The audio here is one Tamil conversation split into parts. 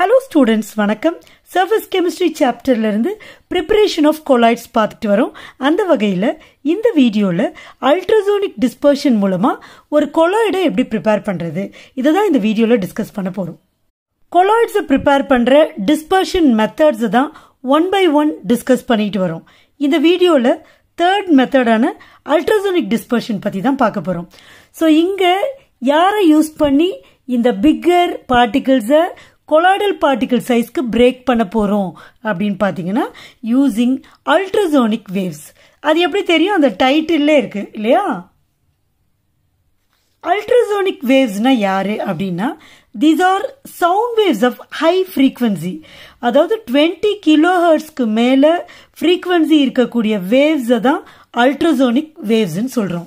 ஹலோ ஸ்டூடெண்ட்ஸ் வணக்கம் சர்ஃபஸ் கெமிஸ்ட்ரி சாப்டர்ல இருந்து ப்ரிப்பரேஷன் ஆஃப் கொலாய்ட்ஸ் பார்த்துட்டு வரோம் அந்த வகையில் இந்த வீடியோவில் அல்ட்ராசோனிக் டிஸ்பர்ஷன் மூலமாக ஒரு கொலாய்டை எப்படி ப்ரிப்பேர் பண்ணுறது இதை தான் இந்த வீடியோவில் டிஸ்கஸ் பண்ண போகிறோம் கொலாய்ட்ஸை ப்ரிப்பேர் பண்ணுற டிஸ்பர்ஷன் மெத்தட்ஸை தான் ஒன் பை ஒன் டிஸ்கஸ் பண்ணிட்டு வரோம் இந்த வீடியோவில் தேர்ட் மெத்தடான அல்ட்ராசோனிக் டிஸ்பர்ஷன் பற்றி தான் பார்க்க போகிறோம் ஸோ இங்கே யாரை யூஸ் பண்ணி இந்த பிக்கர் பார்ட்டிகிள்ஸை கொலாய்டல் பார்ட்டிகிள் சைஸ்க்கு பிரேக் பண்ண போகிறோம் அப்படின்னு பார்த்தீங்கன்னா யூஸிங் அல்ட்ராசோனிக் வேவ்ஸ் அது எப்படி தெரியும் அந்த டைட்டில்லே இருக்கு இல்லையா அல்ட்ராசோனிக் வேவ்ஸ்னா யாரு அப்படின்னா these are sound waves of high frequency அதாவது டுவெண்ட்டி கிலோ ஹர்ட்ஸ்க்கு மேலே ஃப்ரீக்வன்சி இருக்கக்கூடிய வேவ்ஸை தான் அல்ட்ராசோனிக் வேவ்ஸ்ன்னு சொல்கிறோம்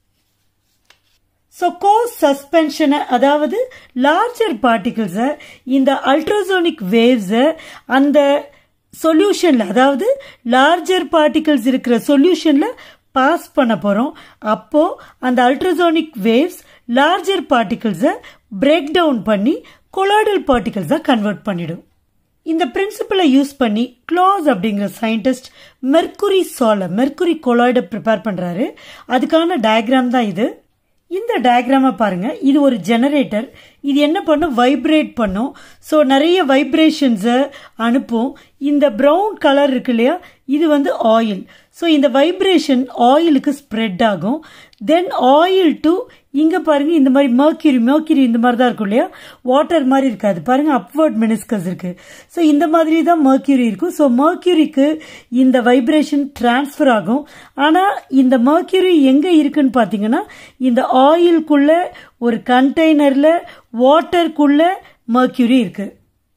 ஸோ கோ சஸ்பென்ஷனை அதாவது லார்ஜர் பார்ட்டிகிள்ஸை இந்த அல்ட்ராசோனிக் வேவ்ஸை அந்த சொல்யூஷனில் அதாவது லார்ஜர் பார்ட்டிகிள்ஸ் இருக்கிற சொல்யூஷனில் பாஸ் பண்ண போகிறோம் அப்போது அந்த அல்ட்ராசோனிக் வேவ்ஸ் லார்ஜர் பார்ட்டிகிள்ஸை பிரேக் டவுன் பண்ணி கொலாய்டல் பார்ட்டிகிள்ஸாக கன்வெர்ட் பண்ணிடும் இந்த பிரின்சிபலை யூஸ் பண்ணி க்ளாஸ் அப்படிங்கிற சயின்டிஸ்ட் மெர்குரி சோலை மெர்குரி கொலாய்டை ப்ரிப்பேர் பண்ணுறாரு அதுக்கான டயக்ராம் தான் இது இந்த டயக்ராமை பாருங்க இது ஒரு ஜெனரேட்டர் இது என்ன பண்ணும் வைப்ரேட் பண்ணும் ஸோ நிறைய வைப்ரேஷன்ஸை அனுப்பும் இந்த ப்ரௌன் கலர் இருக்கு இல்லையா இது வந்து ஆயில் ஸோ இந்த வைப்ரேஷன் ஆயிலுக்கு ஸ்ப்ரெட் ஆகும் தென் ஆயில் டு இங்கே பாருங்க இந்த மாதிரி மர்க்யூரி மர்க்யூரி இந்த மாதிரி தான் இருக்கும் இல்லையா வாட்டர் மாதிரி இருக்காது பாருங்க அப்வர்ட் மினிஸ்கஸ் இருக்கு ஸோ இந்த மாதிரி தான் மர்க்யூரி இருக்கும் ஸோ மர்க்யூரிக்கு இந்த வைப்ரேஷன் டிரான்ஸ்ஃபர் ஆகும் ஆனால் இந்த மர்க்யூரி எங்கே இருக்குன்னு பார்த்தீங்கன்னா இந்த ஆயிலுக்குள்ள ஒரு கண்டெய்னரில் வாட்டருக்குள்ள மர்க்யூரி இருக்கு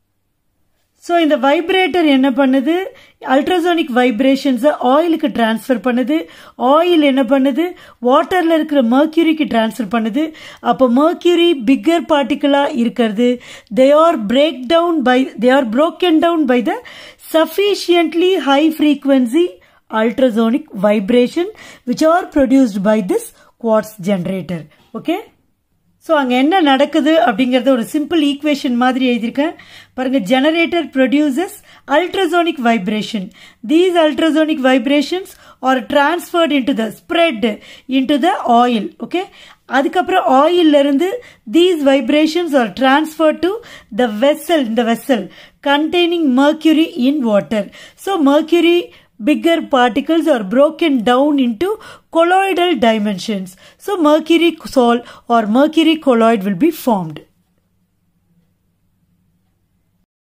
ஸோ இந்த வைப்ரேட்டர் என்ன பண்ணுது அல்ட்ராசோனிக் வைப்ரேஷன்ஸை ஆயிலுக்கு டிரான்ஸ்ஃபர் பண்ணுது ஆயில் என்ன பண்ணுது வாட்டரில் இருக்கிற மர்க்யூரிக்கு டிரான்ஸ்ஃபர் பண்ணுது அப்போ மர்க்யூரி பிக்கர் பார்ட்டிக்கலாக இருக்கிறது they are break down by they are broken down by the sufficiently high frequency ultrasonic vibration which are produced by this quartz generator okay so அங்கே என்ன நடக்குது அப்படிங்கிறத ஒரு சிம்பிள் ஈக்குவேஷன் மாதிரி எழுதியிருக்கேன் பாருங்க generator produces ultrasonic vibration these ultrasonic vibrations are transferred into the spread into the oil okay அதுக்கப்புறம் ஆயில்ல இருந்து these vibrations are transfer to the vessel இந்த vessel containing mercury in water so mercury bigger particles are broken down into colloidal dimensions. So mercury sol or mercury colloid will be formed.